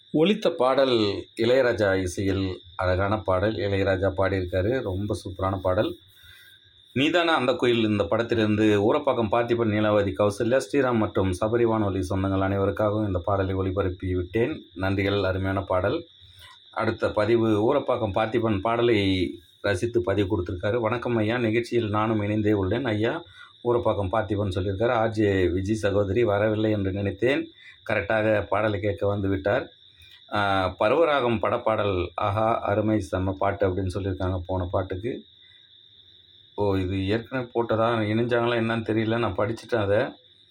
ஒலித்த பாடல் இளையராஜா இசையில் அழகான பாடல் இளையராஜா பாடியிருக்காரு ரொம்ப சூப்பரான பாடல் நீதான அந்த கோயில் இந்த படத்திலிருந்து ஊரப்பாக்கம் பார்த்திபன் நீலாவதி கௌசல்யா ஸ்ரீராம் மற்றும் சபரி வானொலி சொந்தங்கள் அனைவருக்காகவும் இந்த பாடலை ஒளிபரப்பி விட்டேன் நன்றிகள் அருமையான பாடல் அடுத்த பதிவு ஊரப்பாக்கம் பார்த்திபன் பாடலை ரசித்து பதிவு கொடுத்துருக்காரு வணக்கம் ஐயா நிகழ்ச்சியில் நானும் இணைந்தே உள்ளேன் ஐயா ஊரப்பாக்கம் பார்த்திபன் சொல்லியிருக்காரு ஆர்ஜே விஜய் சகோதரி வரவில்லை என்று நினைத்தேன் கரெக்டாக பாடலை கேட்க வந்து விட்டார் ஆஹ் பருவராகம் படப்பாடல் ஆஹா அருமை செம்ம பாட்டு அப்படின்னு சொல்லியிருக்காங்க போன பாட்டுக்கு ஓ இது ஏற்கனவே போட்டதா இணைஞ்சாங்களா என்னன்னு தெரியல நான் படிச்சுட்டேன் அதை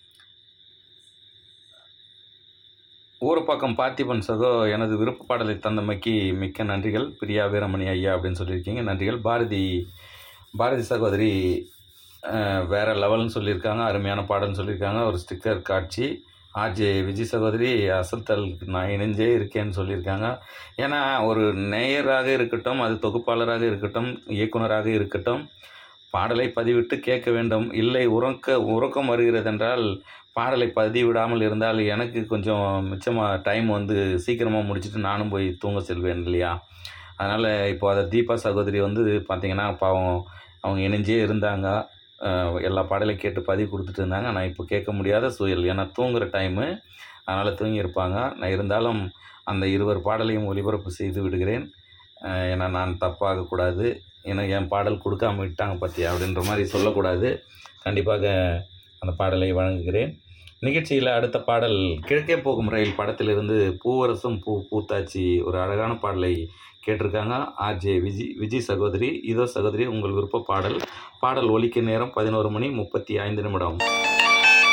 ஊரப்பாக்கம் பார்த்திபன் சகோ எனது விருப்ப பாடலை தந்தமைக்கு மிக்க நன்றிகள் பிரியா வீரமணி ஐயா அப்படின்னு சொல்லியிருக்கீங்க நன்றிகள் பாரதி பாரதி சகோதரி அஹ், வேற லெவல்னு சொல்லியிருக்காங்க அருமையான பாடல்னு சொல்லியிருக்காங்க ஒரு ஸ்டிக்கர் காட்சி ஆர்ஜே விஜய் சகோதரி அசத்தல் நான் இணைஞ்சே இருக்கேன்னு சொல்லியிருக்காங்க ஏன்னா ஒரு நேயராக இருக்கட்டும் அது தொகுப்பாளராக இருக்கட்டும் இயக்குனராக இருக்கட்டும் பாடலை பதிவிட்டு கேட்க வேண்டும் இல்லை உறக்க உறக்கம் வருகிறது என்றால் பாடலை பதிவிடாமல் இருந்தால் எனக்கு கொஞ்சம் மிச்சமாக டைம் வந்து சீக்கிரமாக முடிச்சுட்டு நானும் போய் தூங்க செல்வேன் இல்லையா அதனால் இப்போ அதை தீபா சகோதரி வந்து பார்த்திங்கன்னா பாவம் அவங்க இணைஞ்சே இருந்தாங்க அஹ் எல்லா பாடலையும் கேட்டு பதிவு கொடுத்துட்டு இருந்தாங்க நான் இப்போ கேட்க முடியாத சூழல் ஏன்னா தூங்குகிற டைமு அதனால் தூங்கியிருப்பாங்க நான் இருந்தாலும் அந்த இருவர் பாடலையும் ஒளிபரப்பு செய்து விடுகிறேன் அஹ் ஏன்னா நான் தப்பாகக்கூடாது ஏன்னா என் பாடல் கொடுக்காம விட்டாங்க பற்றி அப்படின்ற மாதிரி சொல்லக்கூடாது கண்டிப்பாக அந்த பாடலை வழங்குகிறேன் நிகழ்ச்சியில் அடுத்த பாடல் கிழக்கே போகும் ரயில் படத்திலிருந்து பூவரசும் பூ பூத்தாச்சி ஒரு அழகான பாடலை கேட்டிருக்காங்க ஆர்ஜே விஜய் விஜய் சகோதரி இதோ சகோதரி உங்கள் விருப்ப பாடல் பாடல் ஒலிக்க நேரம் பதினோரு மணி முப்பத்தி ஐந்து நிமிடம்